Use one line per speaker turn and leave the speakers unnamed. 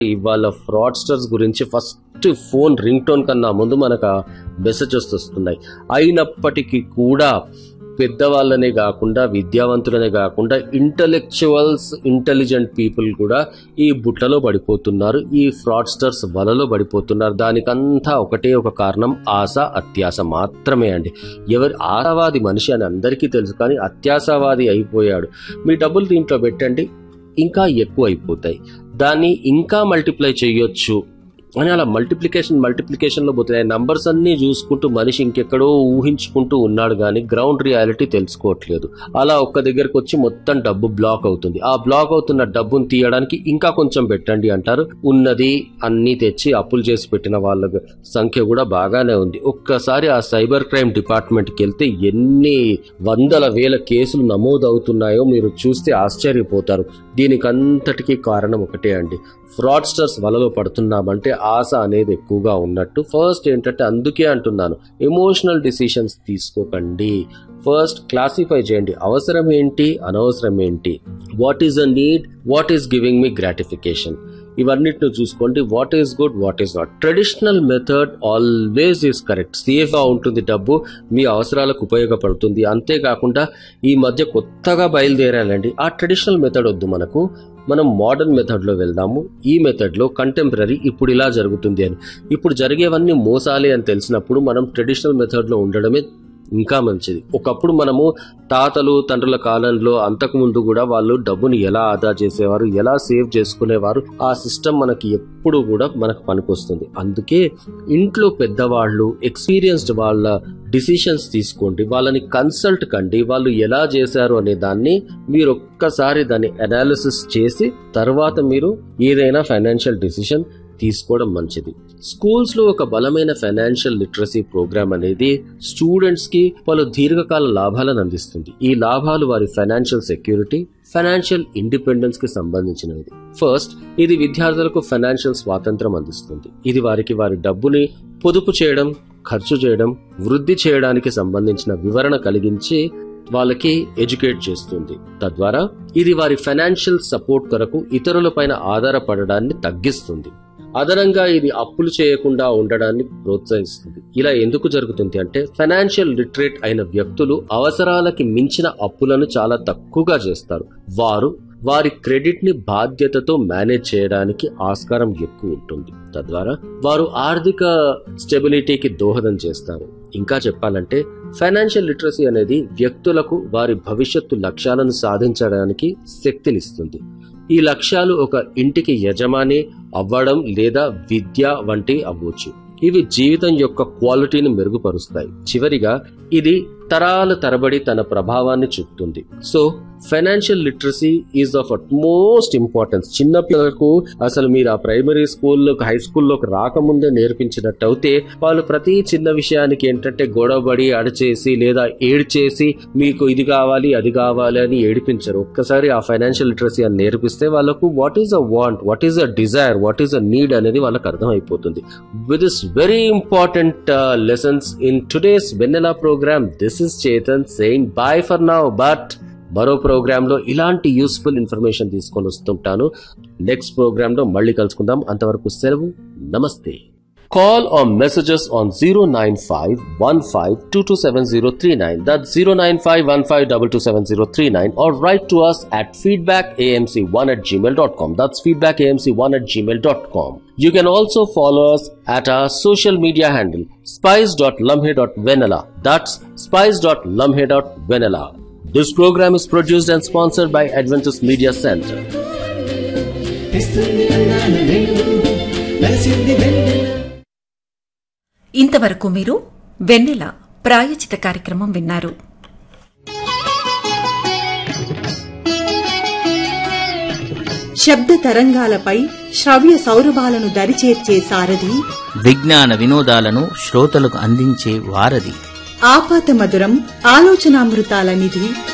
ఇవాళ ఫ్రాడ్స్టర్స్ గురించి first phone ring tone కన్నా ముందు మనకు మెసేజెస్ వస్తున్నాయి అయినప్పటికీ కూడా పెద్దవాళ్ళనే కాకుండా విద్యావంతులనే కాకుండా ఇంటలెక్చువల్స్ ఇంటెలిజెంట్ పీపుల్ కూడా ఈ బుట్టలో పడిపోతున్నారు ఈ ఫ్రాడ్స్టర్స్ వలలో పడిపోతున్నారు దానికంతా ఒకటే ఒక కారణం ఆశ అత్యాశ మాత్రమే అండి ఎవరు ఆశావాది మనిషి అని అందరికీ తెలుసు కానీ అత్యాశావాది అయిపోయాడు మీ డబ్బులు దీంట్లో పెట్టండి ఇంకా ఎక్కువ అయిపోతాయి దాన్ని ఇంకా మల్టిప్లై చేయొచ్చు అని అలా మల్టిప్లికేషన్ మల్టిప్లికేషన్లో పోతున్నాయి నంబర్స్ అన్నీ చూసుకుంటూ మనిషి ఇంకెక్కడో ఊహించుకుంటూ ఉన్నాడు కానీ గ్రౌండ్ రియాలిటీ తెలుసుకోవట్లేదు అలా ఒక్క దగ్గరకు వచ్చి మొత్తం డబ్బు బ్లాక్ అవుతుంది ఆ బ్లాక్ అవుతున్న డబ్బును తీయడానికి ఇంకా కొంచెం పెట్టండి అంటారు ఉన్నది అన్నీ తెచ్చి అప్పులు చేసి పెట్టిన వాళ్ళ సంఖ్య కూడా బాగానే ఉంది ఒక్కసారి ఆ సైబర్ క్రైమ్ డిపార్ట్మెంట్కి వెళ్తే ఎన్ని వందల వేల కేసులు నమోదు అవుతున్నాయో మీరు చూస్తే ఆశ్చర్యపోతారు దీనికంతటికీ కారణం ఒకటే అండి ఫ్రాడ్స్టర్స్ వలలో పడుతున్నామంటే ఆశ అనేది ఎక్కువగా ఉన్నట్టు ఫస్ట్ ఏంటంటే అందుకే అంటున్నాను ఎమోషనల్ డిసిషన్స్ తీసుకోకండి ఫస్ట్ క్లాసిఫై చేయండి అవసరం ఏంటి అనవసరం ఏంటి what is a need what is giving me gratification ఇవన్నిటిని చూసుకోండి what is good what is not traditional method always is correct safe గా ఉంటుంది డబ్బు మీ అవసరాలకు ఉపయోగపడుతుంది అంతేకాకుండా ఈ మధ్య కొత్తగా బయలుదేరాలండి ఆ ట్రెడిషనల్ మెథడ్ వద్దు మనకు మనం మోడర్న్ మెథడ్లో వెళ్దాము ఈ మెథడ్లో కంటెంపరీ ఇప్పుడు ఇలా జరుగుతుంది అని ఇప్పుడు జరిగేవన్నీ మోసాలే అని తెలిసినప్పుడు మనం ట్రెడిషనల్ మెథడ్లో ఉండడమే ఇంకా మంచిది ఒకప్పుడు మనము తాతలు తండ్రుల కాలంలో అంతకుముందు కూడా వాళ్ళు డబ్బుని ఎలా ఆదా చేసేవారు ఎలా సేవ్ చేసుకునేవారు ఆ సిస్టమ్ మనకి ఎప్పుడు కూడా మనకు పనికొస్తుంది అందుకే ఇంట్లో పెద్దవాళ్ళు ఎక్స్పీరియన్స్డ్ వాళ్ళ డిసిషన్స్ తీసుకోండి వాళ్ళని కన్సల్ట్ కండి వాళ్ళు ఎలా చేశారు అనే దాన్ని మీరు ఒక్కసారి దాన్ని అనాలిసిస్ చేసి తర్వాత మీరు ఏదైనా ఫైనాన్షియల్ డిసిషన్ తీసుకోవడం మంచిది స్కూల్స్ లో ఒక బలమైన ఫైనాన్షియల్ లిటరసీ ప్రోగ్రామ్ అనేది స్టూడెంట్స్ కి పలు దీర్ఘకాల లాభాలను అందిస్తుంది ఈ లాభాలు వారి ఫైనాన్షియల్ సెక్యూరిటీ ఫైనాన్షియల్ ఇండిపెండెన్స్ కి సంబంధించినది ఫస్ట్ ఇది విద్యార్థులకు ఫైనాన్షియల్ స్వాతంత్రం అందిస్తుంది ఇది వారికి వారి డబ్బుని పొదుపు చేయడం ఖర్చు చేయడం వృద్ధి చేయడానికి సంబంధించిన వివరణ కలిగించి వాళ్ళకి ఎడ్యుకేట్ చేస్తుంది తద్వారా ఇది వారి ఫైనాన్షియల్ సపోర్ట్ కొరకు ఇతరులపైన ఆధారపడడాన్ని తగ్గిస్తుంది అదనంగా ఇది అప్పులు చేయకుండా ఉండడాన్ని ప్రోత్సహిస్తుంది ఇలా ఎందుకు జరుగుతుంది అంటే ఫైనాన్షియల్ లిటరేట్ అయిన వ్యక్తులు అవసరాలకి మించిన అప్పులను చాలా తక్కువగా చేస్తారు వారు వారి క్రెడిట్ ని బాధ్యతతో మేనేజ్ చేయడానికి ఆస్కారం ఎక్కువ ఉంటుంది తద్వారా వారు ఆర్థిక స్టెబిలిటీకి దోహదం చేస్తారు ఇంకా చెప్పాలంటే ఫైనాన్షియల్ లిటరసీ అనేది వ్యక్తులకు వారి భవిష్యత్తు లక్ష్యాలను సాధించడానికి శక్తినిస్తుంది ఈ లక్ష్యాలు ఒక ఇంటికి యజమాని అవ్వడం లేదా విద్య వంటి అవ్వచ్చు ఇవి జీవితం యొక్క క్వాలిటీని మెరుగుపరుస్తాయి చివరిగా ఇది తరాల తరబడి తన ప్రభావాన్ని చూపుతుంది so financial literacy is of utmost importance చిన్న పిల్లలకు అసలు మీరు ఆ ప్రైమరీ స్కూల్లో హై స్కూల్లోకి రాకముందే నేర్పించినట్టు అయితే వాళ్ళు ప్రతి చిన్న విషయానికి ఏంటంటే గొడవబడి అడచేసి లేదా ఏడ్చేసి మీకు ఇది కావాలి అది కావాలి అని ఏడిపించరు ఒక్కసారి ఆ ఫైనాన్షియల్ లిటరసీ అని నేర్పిస్తే వాళ్ళకు what is a want what is a desire what is a need అనేది వాళ్ళకి అర్థమైపోతుంది with this very important lessons in today's Vennela program this is Chetan saying bye for now but మరో ప్రోగ్రామ్ లో ఇలాంటి యూస్ఫుల్ ఇన్ఫర్మేషన్ తీసుకొని వస్తుంటాను నెక్స్ట్ ప్రోగ్రామ్ లో మళ్ళీ కలుసుకుందాం అంతవరకు సెలవు నమస్తే call or messages on 09515227039 that's 09515227039 or write to us at feedbackamc1 at gmail.com that's feedbackamc1 at gmail.com you can also follow us at our social media handle spice.lumhe.vanilla that's spice.lumhe.vanilla this program is produced and sponsored by Adventist Media Center.
తెస్తుంది అన్నాను వెళ్ళు వెలసింది వెన్నెల
ఇంతవరకు మీరు వెన్నెల ప్రాయోజిత కార్యక్రమం విన్నారు
శబ్ద తరంగాలపై శ్రవ్య సౌరభాలను దరిచేర్చే సారథి
విజ్ఞాన వినోదాలను శ్రోతలకు అందించే వారధి
ఆపాత మధురం ఆలోచనామృతాల నిధి